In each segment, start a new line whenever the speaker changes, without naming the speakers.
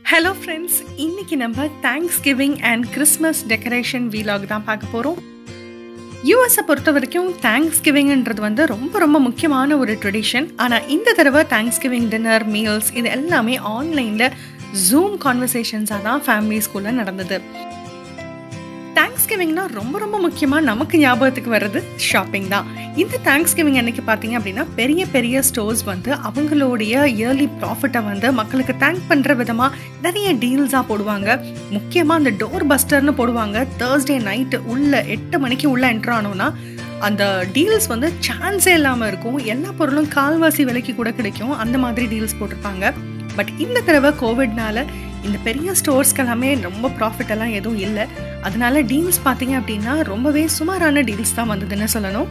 Hello friends இன்னைக்கு நம்ம Thanksgiving and Christmas decoration Wheelock தான் பார்க்க போகிறோம் யூஎஸை பொறுத்த வரைக்கும் தேங்க்ஸ் கிவிங்ன்றது வந்து ரொம்ப ரொம்ப முக்கியமான ஒரு ட்ரெடிஷன் ஆனால் இந்த தடவை தேங்க்ஸ் கிவிங் டின்னர் மீல்ஸ் இது எல்லாமே ஆன்லைனில் ஜூம் கான்வர்சேஷன்ஸாக தான் ஃபேமிலி ஸ்கூலில் நடந்தது தேங்க்ஸ் கிவிங்னா ரொம்ப ரொம்ப முக்கியமாக நமக்கு ஞாபகத்துக்கு வர்றது ஷாப்பிங் தான் இந்த தேங்க்ஸ் கிவிங் அன்னைக்கு பார்த்தீங்க அப்படின்னா பெரிய பெரிய ஸ்டோர்ஸ் வந்து அவங்களுடைய இயர்லி ப்ராஃபிட்டை வந்து மக்களுக்கு தேங்க் பண்ணுற விதமாக நிறைய டீல்ஸாக போடுவாங்க முக்கியமாக அந்த டோர் பஸ்டர்னு போடுவாங்க தேர்ஸ்டே நைட்டு உள்ள எட்டு மணிக்கு உள்ள என்ட்ரு ஆனோன்னா அந்த டீல்ஸ் வந்து சான்ஸே இல்லாமல் இருக்கும் எல்லா பொருளும் கால்வாசி விலைக்கு கூட கிடைக்கும் அந்த மாதிரி டீல்ஸ் போட்டிருப்பாங்க பட் இந்த தடவை கோவிட்னால இந்த பெரிய ஸ்டோர்ஸ்க்கு எல்லாமே ரொம்ப ப்ராஃபிட் எல்லாம் எதுவும் இல்லை அதனால டீல்ஸ் பார்த்தீங்க அப்படின்னா ரொம்பவே சுமாரான டீல்ஸ் தான் வந்ததுன்னு சொல்லணும்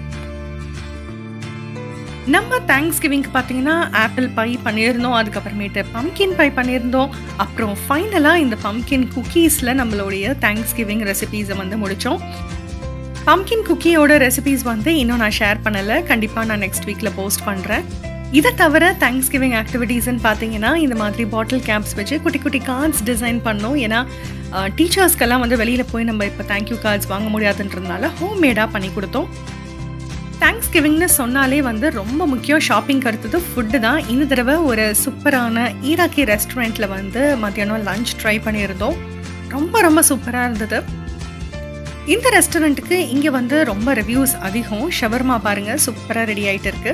நம்ம தேங்க்ஸ் கிவிங்க்கு பார்த்தீங்கன்னா ஆப்பிள் பை பண்ணியிருந்தோம் அதுக்கப்புறமேட்டு பம்கின் பை பண்ணியிருந்தோம் அப்புறம் ஃபைனலாக இந்த பம்கின் குக்கீஸில் நம்மளுடைய தேங்க்ஸ் கிவிங் ரெசிபீஸை வந்து முடித்தோம் பம்கின் குக்கியோட ரெசிபீஸ் வந்து இன்னும் நான் ஷேர் பண்ணலை கண்டிப்பாக நான் நெக்ஸ்ட் வீக்கில் போஸ்ட் பண்ணுறேன் இதை தவிர தேங்க்ஸ் கிவிங் ஆக்டிவிட்டீஸ்ன்னு பார்த்தீங்கன்னா இந்த மாதிரி பாட்டில் கேப்ஸ் வச்சு குட்டி குட்டி கார்ட்ஸ் டிசைன் பண்ணோம் ஏன்னா டீச்சர்ஸ்க்கெல்லாம் வந்து வெளியில் போய் நம்ம இப்போ தேங்க்யூ கார்ட்ஸ் வாங்க முடியாதுன்றதுனால ஹோம் மேடாக பண்ணி கொடுத்தோம் தேங்க்ஸ் கிவிங்னு சொன்னாலே வந்து ரொம்ப முக்கியம் ஷாப்பிங் அடுத்தது ஃபுட்டு தான் இந்த தடவை ஒரு சூப்பரான ஈராக்கி ரெஸ்டாரண்ட்டில் வந்து மத்தியானம் லஞ்ச் ட்ரை பண்ணியிருந்தோம் ரொம்ப ரொம்ப சூப்பராக இருந்தது இந்த ரெஸ்டாரண்ட்டுக்கு இங்கே வந்து ரொம்ப ரிவ்யூஸ் அதிகம் ஷவர்மா பாருங்கள் சூப்பராக ரெடி ஆகிட்டு இருக்கு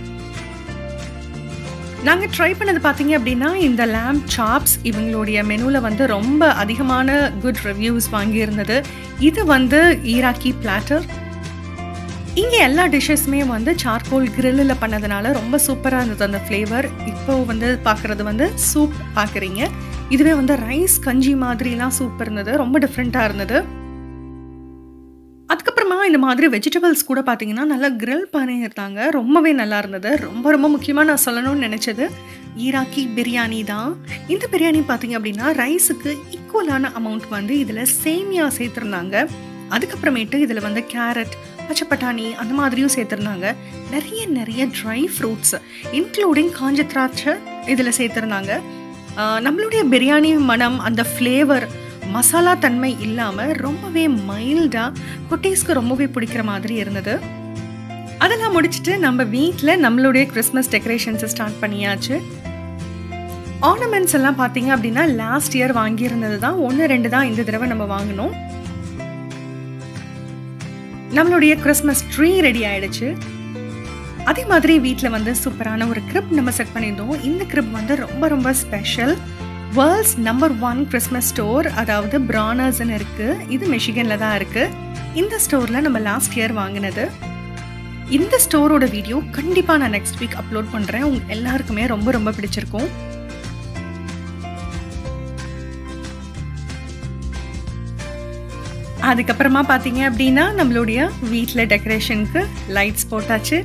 நாங்கள் ட்ரை பண்ணது பார்த்தீங்க அப்படின்னா இந்த லேம்ப் சாப்ஸ் இவங்களுடைய மெனுவில் வந்து ரொம்ப அதிகமான குட் ரிவ்யூஸ் வாங்கியிருந்தது இது வந்து ஈராக்கி பிளாட்டர் இங்கே எல்லா டிஷ்ஷஸுமே வந்து சார்கோல் கிரில்லில் பண்ணதுனால ரொம்ப சூப்பராக இருந்தது அந்த ஃப்ளேவர் இப்போ வந்து பார்க்குறது வந்து சூப் பார்க்குறீங்க இதுவே வந்து ரைஸ் கஞ்சி மாதிரிலாம் சூப் இருந்தது ரொம்ப டிஃப்ரெண்ட்டாக இருந்தது அதுக்கப்புறமா இந்த மாதிரி வெஜிடபிள்ஸ் கூட பார்த்தீங்கன்னா நல்லா கிரில் பண்ணியிருந்தாங்க ரொம்பவே நல்லா இருந்தது ரொம்ப ரொம்ப முக்கியமாக நான் சொல்லணும்னு நினச்சது ஈராக்கி பிரியாணி தான் இந்த பிரியாணி பார்த்தீங்க அப்படின்னா ரைஸுக்கு ஈக்குவலான அமௌண்ட் வந்து இதில் சேமியா சேர்த்துருந்தாங்க அதுக்கப்புறமேட்டு இதில் வந்து கேரட் பச்சை பட்டாணி அந்த மாதிரியும் சேர்த்துருந்தாங்க நிறைய நிறைய ட்ரை ஃப்ரூட்ஸ் இன்க்ளூடிங் காஞ்ச திராட்சை இதில் சேர்த்துருந்தாங்க நம்மளுடைய பிரியாணி மனம் அந்த ஃப்ளேவர் மசாலா தன்மை இல்லாமல் ரொம்பவே மைல்டாக குட்டீஸ்க்கு ரொம்பவே பிடிக்கிற மாதிரி இருந்தது அதெல்லாம் முடிச்சுட்டு நம்ம வீட்டில் நம்மளுடைய கிறிஸ்மஸ் டெக்கரேஷன்ஸை ஸ்டார்ட் பண்ணியாச்சு ஆர்னமெண்ட்ஸ் எல்லாம் பார்த்தீங்க அப்படின்னா லாஸ்ட் இயர் வாங்கியிருந்தது தான் ஒன்று ரெண்டு தான் இந்த தடவை நம்ம வாங்கினோம் நம்மளுடைய கிறிஸ்மஸ் ட்ரீ ரெடி ஆயிடுச்சு அதே மாதிரி வீட்டில் வந்து சூப்பரான ஒரு கிரிப் நம்ம செட் பண்ணியிருந்தோம் இந்த கிரிப் வந்து ரொம்ப ரொம்ப special world's number one Christmas store அதாவது பிரானர்ஸ்ன்னு இருக்குது இது மிஷிகனில் தான் இருக்குது இந்த ஸ்டோரில் நம்ம லாஸ்ட் இயர் வாங்கினது இந்த ஸ்டோரோட வீடியோ கண்டிப்பாக நான் நெக்ஸ்ட் வீக் அப்லோட் பண்ணுறேன் உங்க எல்லாருக்குமே ரொம்ப ரொம்ப பிடிச்சிருக்கும் அதுக்கப்புறமா பார்த்தீங்க அப்படின்னா நம்மளுடைய வீட்டில் டெக்கரேஷனுக்கு லைட்ஸ் போட்டாச்சு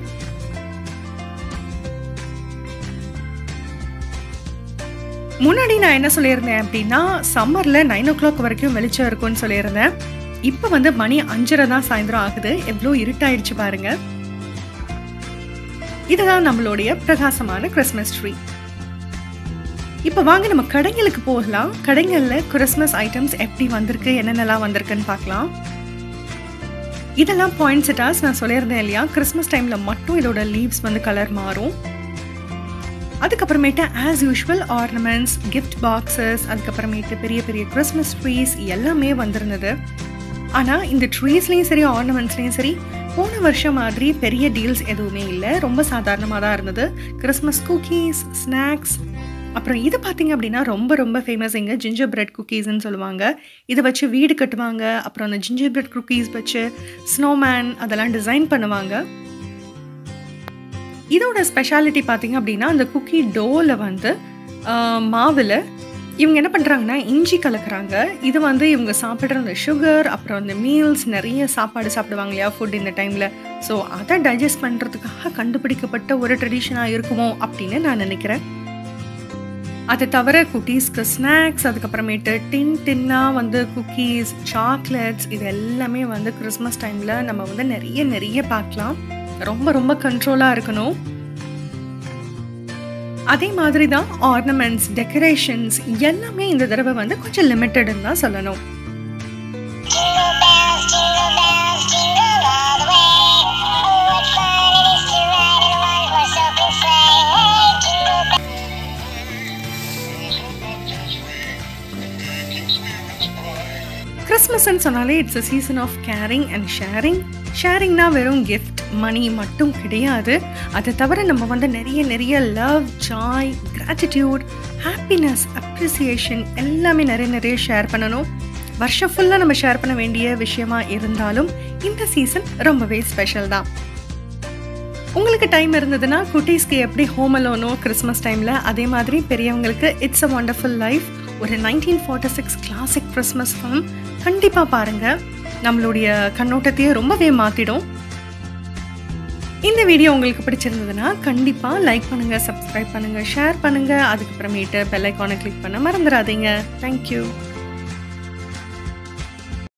முன்னாடி நான் என்ன சொல்லியிருந்தேன் அப்படின்னா சம்மரில் நைன் ஓ கிளாக் வரைக்கும் வெளிச்சம் இருக்கும்னு சொல்லியிருந்தேன் இப்போ வந்து மணி அஞ்சரை தான் சாயந்தரம் ஆகுது எவ்வளோ இருட்டாயிடுச்சு பாருங்க இதுதான் நம்மளுடைய பிரகாசமான கிறிஸ்மஸ் ட்ரீ இப்போ வாங்க நம்ம கடைங்களுக்கு போகலாம் கடைகளில் கிறிஸ்மஸ் ஐட்டம்ஸ் எப்படி வந்திருக்கு என்னென்னலாம் வந்திருக்குன்னு பார்க்கலாம் இதெல்லாம் பாயிண்ட் செட்டாஸ் நான் சொல்லியிருந்தேன் இல்லையா கிறிஸ்மஸ் டைமில் மட்டும் இதோட லீவ்ஸ் வந்து கலர் மாறும் அதுக்கப்புறமேட்டு as usual ornaments gift boxes அதுக்கப்புறமேட்டு பெரிய பெரிய கிறிஸ்மஸ் ட்ரீஸ் எல்லாமே வந்திருந்தது ஆனால் இந்த ட்ரீஸ்லேயும் சரி ஆர்னமெண்ட்ஸ்லேயும் சரி போன வருஷம் மாதிரி பெரிய டீல்ஸ் எதுவுமே இல்லை ரொம்ப சாதாரணமாக தான் இருந்தது கிறிஸ்மஸ் குக்கீஸ் ஸ்நாக்ஸ் அப்புறம் இது பார்த்தீங்க அப்படின்னா ரொம்ப ரொம்ப ஃபேமஸ் இங்கே ஜிஞ்சர் பிரெட் குக்கீஸ்ன்னு சொல்லுவாங்க இதை வச்சு வீடு கட்டுவாங்க அப்புறம் அந்த ஜிஞ்சர் பிரெட் குக்கீஸ் வச்சு ஸ்னோமேன் அதெல்லாம் டிசைன் பண்ணுவாங்க இதோட ஸ்பெஷாலிட்டி பார்த்தீங்க அப்படின்னா அந்த குக்கி டோவில் வந்து மாவில் இவங்க என்ன பண்ணுறாங்கன்னா இஞ்சி கலக்குறாங்க இது வந்து இவங்க சாப்பிட்ற அந்த சுகர் அப்புறம் அந்த மீல்ஸ் நிறைய சாப்பாடு சாப்பிடுவாங்க இல்லையா ஃபுட் இந்த டைமில் ஸோ அதை டைஜஸ்ட் பண்ணுறதுக்காக கண்டுபிடிக்கப்பட்ட ஒரு ட்ரெடிஷனாக இருக்குமோ அப்படின்னு நான் நினைக்கிறேன் அதை தவிர குட்டீஸ்க்கு ஸ்நாக்ஸ் அதுக்கப்புறமேட்டு டின் டின்னாக வந்து குக்கீஸ் சாக்லேட்ஸ் இது எல்லாமே வந்து கிறிஸ்மஸ் டைமில் நம்ம வந்து நிறைய நிறைய பார்க்கலாம் ரொம்ப ரொம்ப கண்ட்ரோலாக இருக்கணும் அதே மாதிரி தான் ஆர்னமெண்ட்ஸ் டெக்கரேஷன்ஸ் எல்லாமே இந்த தடவை வந்து கொஞ்சம் லிமிட்டட்னு தான் சொல்லணும்
Jingle bells, jingle bells, jingle all the way. Oh, what fun it is to ride in a one-horse open sleigh. Hey, jingle bells.
கிறிஸ்மஸ்ன்னு சொன்னாலே it's a season of caring and sharing ஷேரிங்னா வெறும் கிஃப்ட் மணி மட்டும் கிடையாது அதை தவிர நம்ம வந்து நிறைய நிறைய love joy gratitude happiness appreciation எல்லாமே நிறைய நிறைய ஷேர் பண்ணணும் வருஷம் ஃபுல்லாக நம்ம ஷேர் பண்ண வேண்டிய விஷயமா இருந்தாலும் இந்த சீசன் ரொம்பவே ஸ்பெஷல் தான் உங்களுக்கு டைம் இருந்ததுன்னா குட்டீஸ்க்கு எப்படி ஹோம் அலோனோ கிறிஸ்மஸ் டைமில் அதே மாதிரி பெரியவங்களுக்கு இட்ஸ் அ வண்டர்ஃபுல் லைஃப் ஒரு nineteen forty six classic Christmas film கண்டிப்பாக பாருங்கள் நம்மளுடைய கண்ணோட்டத்தையே ரொம்பவே மாற்றிடும் இந்த வீடியோ உங்களுக்கு பிடிச்சிருந்ததுன்னா கண்டிப்பாக லைக் பண்ணுங்கள் சப்ஸ்கிரைப் பண்ணுங்கள் ஷேர் பண்ணுங்கள் அதுக்கப்புறமேட்டு பெல் ஐக்கானை கிளிக் பண்ண மறந்துடாதீங்க தேங்க்யூ